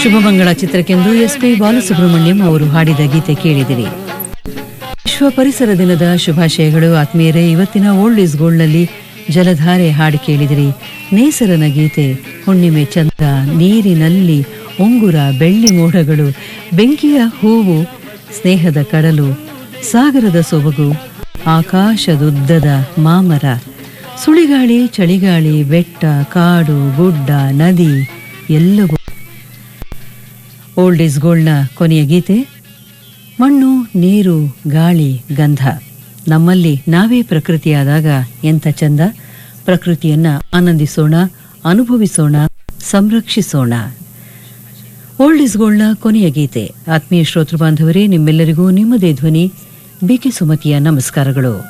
ಶುಭಮಂಗಳ ಚಿತ್ರಕ್ಕೆಂದು S P Balasubrahmanyam ಅವರು ಹಾಡಿದ ಗೀತೆ ಕೇಳಿದಿರಿ ವಿಶ್ವ ಪರಿಸರ ದಿನದ ಶುಭಾಶಯಗಳು ಆತ್ಮೀಯರೇ ಇವತ್ತಿನ ಓಲ್ಡ್ ಈಸ್ ಗೋಲ್ಡ್ನಲ್ಲಿ ಜಲಧಾರೆ ಹಾಡು ಕೇಳಿದಿರಿ ನೇಸರನ ಗೀತೆ ಹುಣ್ಣಿಮೆ ಚಂದ್ರ ನೀರಿನಲ್ಲಿ ಉಂಗುರ ಬೆಳ್ಳಿ ಮೋಡಗಳು ಬೆಂಕಿಯ ಹೂವು ಸ್ನೇಹದ ಕಡಲು ಸಾಗರದ ಸೊಬಗು ಆಕಾಶದುದ್ದದ ಮಾಮರ ಸುಳಿಗಾಳಿ ಚಳಿಗಾಳಿ ಬೆಟ್ಟ ಕಾಡು ಗುಡ್ಡ ನದಿ ಎಲ್ಲವೂ ಓಲ್ಡ್ ಈಸ್ ಗೋಲ್ಡ್ನ ಕೊನೆಯ ಗೀತೆ ಮಣ್ಣು ನೀರು ಗಾಳಿ ಗಂಧ ನಮ್ಮಲ್ಲಿ ನಾವೇ ಪ್ರಕೃತಿಯಾದಾಗ ಎಂಥ ಚಂದ ಪ್ರಕೃತಿಯನ್ನ ಆನಂದಿಸೋಣ ಅನುಭವಿಸೋಣ ಸಂರಕ್ಷಿಸೋಣ ಓಲ್ಡ್ ಇಸ್ ಗೋಲ್ಡ್ನ ಕೊನೆಯ ಗೀತೆ ಆತ್ಮೀಯ ಶ್ರೋತೃ ಬಾಂಧವರೇ ನಿಮ್ಮೆಲ್ಲರಿಗೂ ನಿಮ್ಮದೇ ಧ್ವನಿ ಬಿಕೆ ಸುಮತಿಯ ನಮಸ್ಕಾರಗಳು